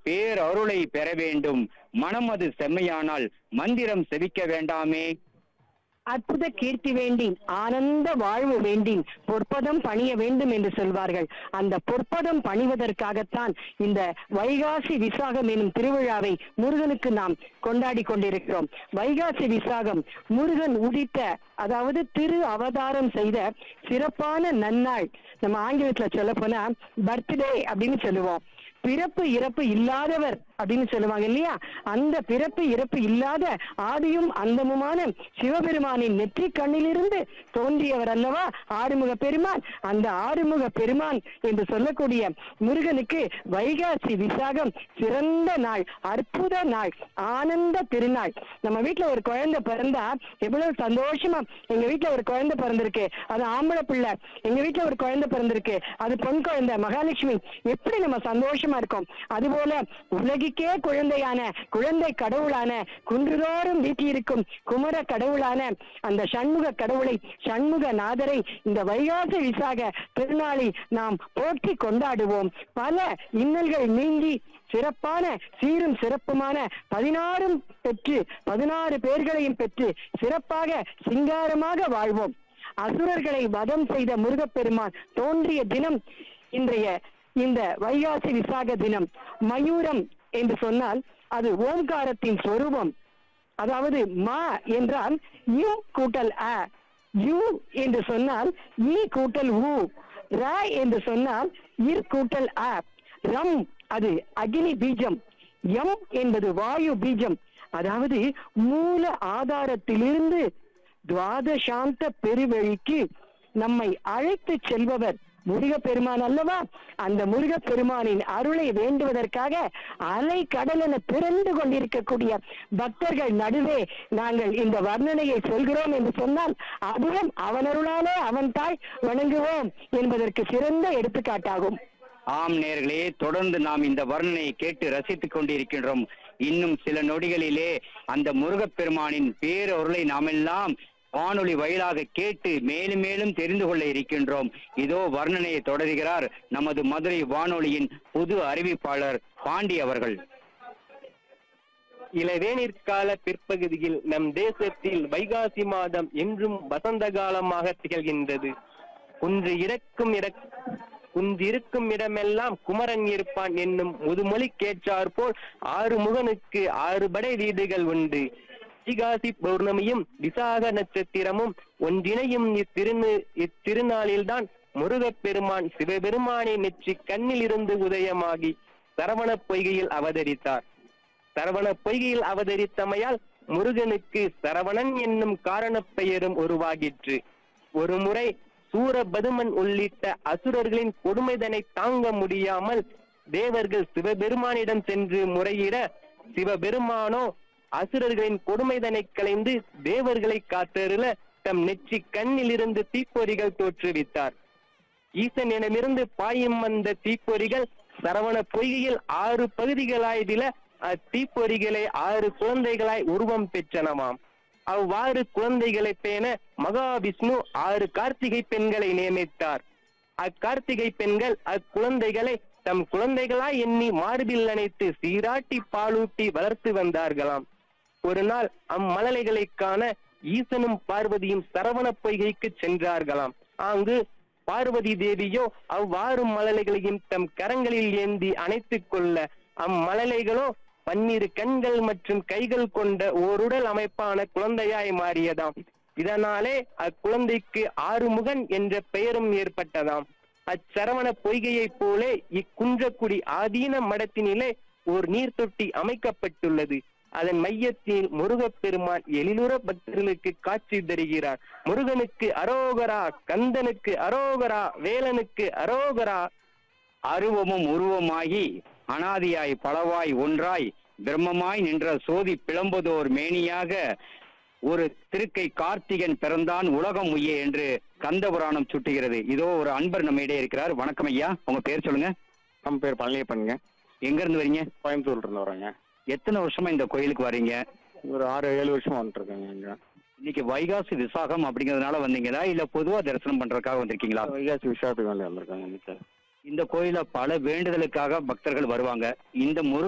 பேரருளை பெற வேண்டும் மனம் அது செம்மையானால் மந்திரம் செவிக்க வேண்டாமே அற்புத கீர்த்தி வேண்டின் ஆனந்த வாழ்வு வேண்டின் பொற்பதம் பணிய வேண்டும் என்று சொல்வார்கள் அந்த பொற்பதம் பணிவதற்காகத்தான் இந்த வைகாசி விசாகம் எனும் திருவிழாவை முருகனுக்கு நாம் கொண்டாடி கொண்டிருக்கிறோம் வைகாசி விசாகம் முருகன் உதித்த அதாவது திரு அவதாரம் செய்த சிறப்பான நன்னாள் நம்ம ஆங்கிலத்துல சொல்ல போனா பர்த்டே அப்படின்னு சொல்லுவோம் பிறப்பு இறப்பு இல்லாதவர் அப்படின்னு சொல்லுவாங்க இல்லையா அந்த பிறப்பு இறப்பு இல்லாத ஆதியும் அந்தமுமான சிவபெருமானின் நெற்றி கண்ணிலிருந்து தோன்றியவர் அல்லவா ஆறுமுக பெருமான் அந்த ஆறுமுக பெருமான் என்று சொல்லக்கூடிய முருகனுக்கு வைகாசி விசாகம் சிறந்த நாள் அற்புத நாள் ஆனந்த திருநாள் நம்ம வீட்டுல ஒரு குழந்தை பிறந்தா எவ்வளவு சந்தோஷமா எங்க வீட்டுல ஒரு குழந்தை பிறந்திருக்கு அது ஆம்பளை பிள்ளை எங்க வீட்டுல ஒரு குழந்தை பிறந்திருக்கு அது பெண் குழந்தை மகாலட்சுமி எப்படி நம்ம சந்தோஷமா இருக்கோம் அதுபோல உலகிற்கே குழந்தையான குழந்தை கடவுளான குன்றுதோறும் வீட்டியிருக்கும் குமர கடவுளான அந்த சண்முக கடவுளை சண்முக நாதரை இந்த வைகாசி விசாக திருநாளை நாம் போற்றி கொண்டாடுவோம் பல இன்னல்கள் நீங்கி சிறப்பான சீரும் சிறப்புமான பதினாறும் பெற்று பதினாறு பேர்களையும் பெற்று சிறப்பாக சிங்காரமாக வாழ்வோம் அசுரர்களை வதம் செய்த முருகப்பெருமான் தோன்றிய தினம் இன்றைய இந்த வைகாசி விசாக தினம் மயூரம் என்று சொன்னால் அது ஓம்காரத்தின் சொரூபம் அதாவது மா என்றால் யு கூட்டல் அ யு என்று சொன்னால் ஈ கூட்டல் உ ர என்று சொன்னால் இர் கூட்டல் அ ரம் அது அக்னி பீஜம் எம் என்பது வாயு பீஜம் அதாவது மூல ஆதாரத்திலிருந்து துவாதசாந்த பெருவழிக்கு நம்மை அழைத்து செல்பவர் முருகப்பெருமான் அல்லவா அந்த முருகப்பெருமானின் அருளை வேண்டுவதற்காக அலை கடலென திரண்டு கொண்டிருக்கக்கூடிய பக்தர்கள் நடுவே நாங்கள் இந்த வர்ணனையை சொல்கிறோம் என்று சொன்னால் அதுவும் அவனருளாலே அவன் தாய் வணங்குவோம் என்பதற்கு சிறந்த எடுத்துக்காட்டாகும் ஆம் நேர்களே தொடர்ந்து நாம் இந்த வர்ணனையை கேட்டு ரசித்துக் கொண்டிருக்கின்றோம் இன்னும் சில நொடிகளிலே அந்த முருகப்பெருமானின் பேரருளை நாமெல்லாம் வானொலி வாயிலாக கேட்டு மேலும் மேலும் தெரிந்து கொள்ள இருக்கின்றோம் இதோ வர்ணனையை தொடர்கிறார் நமது மதுரை வானொலியின் புது அறிவிப்பாளர் பாண்டி அவர்கள் இளவேனிற்கால பிற்பகுதியில் நம் தேசத்தில் வைகாசி மாதம் என்றும் வசந்த காலமாக திகழ்கின்றது குன்று இறக்கும் இட குன்றிருக்கும் இடமெல்லாம் குமரன் இருப்பான் என்னும் முதுமொழி கேட்டார் போல் ஆறு முகனுக்கு ஆறு படை வீடுகள் உண்டு வைகாசி பௌர்ணமியும் விசாக நட்சத்திரமும் ஒன்றிணையும் இத்திருநு இத்திருநாளில்தான் முருகப்பெருமான் சிவபெருமானின் நெற்றி கண்ணிலிருந்து உதயமாகி சரவண பொய்கையில் அவதரித்தார் சரவண பொய்கையில் அவதரித்தமையால் முருகனுக்கு சரவணன் என்னும் காரணப் பெயரும் உருவாகிற்று ஒருமுறை சூரபதுமன் உள்ளிட்ட அசுரர்களின் கொடுமைதனை தாங்க முடியாமல் தேவர்கள் சிவபெருமானிடம் சென்று முறையிட சிவபெருமானோ அசுரர்களின் கொடுமைதனை களைந்து தேவர்களை காத்தருள தம் நெற்றி கண்ணிலிருந்து தீப்பொறிகள் தோற்றுவித்தார் ஈசனிடமிருந்து பாயும் வந்த தீப்பொறிகள் சரவண பொய்கையில் ஆறு பகுதிகளாய் விழ அத்தீப்பொறிகளை ஆறு குழந்தைகளாய் உருவம் பெற்றனவாம் அவ்வாறு குழந்தைகளை பேண மகாவிஷ்ணு ஆறு கார்த்திகை பெண்களை நியமித்தார் அக்கார்த்திகை பெண்கள் அக்குழந்தைகளை தம் குழந்தைகளாய் எண்ணி மார்பில் அணைத்து சீராட்டி பாலூட்டி வளர்த்து வந்தார்களாம் ஒரு நாள் அம்மலலைகளை காண ஈசனும் பார்வதியும் சரவண பொய்கைக்கு சென்றார்களாம் அங்கு பார்வதி தேவியோ அவ்வாறு மலலைகளையும் தம் கரங்களில் ஏந்தி அணைத்துக் கொள்ள அம்மலலைகளோ பன்னிரு கண்கள் மற்றும் கைகள் கொண்ட ஓருடல் அமைப்பான குழந்தையாய் மாறியதாம் இதனாலே அக்குழந்தைக்கு ஆறுமுகன் என்ற பெயரும் ஏற்பட்டதாம் அச்சரவண பொய்கையைப் போலே இக்குன்றக்குடி ஆதீன மடத்தினிலே ஓர் நீர் தொட்டி அமைக்கப்பட்டுள்ளது அதன் மையத்தில் முருகப்பெருமான் எழிலுற பக்தர்களுக்கு காட்சி தருகிறார் முருகனுக்கு அரோகரா கந்தனுக்கு அரோகரா வேலனுக்கு அரோகரா அருவமும் உருவமாகி அனாதியாய் பலவாய் ஒன்றாய் பிரம்மமாய் நின்ற சோதி பிளம்புதோர் மேனியாக ஒரு திருக்கை கார்த்திகன் பிறந்தான் உலகம் உய்ய என்று கந்த புராணம் சுட்டுகிறது இதோ ஒரு அன்பர் நம்ம இடையே இருக்கிறார் வணக்கம் ஐயா உங்க பேர் சொல்லுங்க நம்ம பேர் பழனியப்பனுங்க எங்க இருந்து வரீங்க கோயம்புத்தூர்ல இருந்து வரோங்க எத்தனை வருஷமா இந்த கோயிலுக்கு வரீங்க ஒரு ஆறு ஏழு வருஷமா வந்துட்டு இருக்கேங்க இங்க இன்னைக்கு வைகாசி விசாகம் அப்படிங்கறதுனால வந்தீங்களா இல்ல பொதுவா தரிசனம் பண்றதுக்காக வந்திருக்கீங்களா வைகாசி விஷயத்துக்கு வேண்டி வந்திருக்காங்க இன்னைக்கு இந்த கோயில பல வேண்டுதலுக்காக பக்தர்கள் வருவாங்க இந்த முருக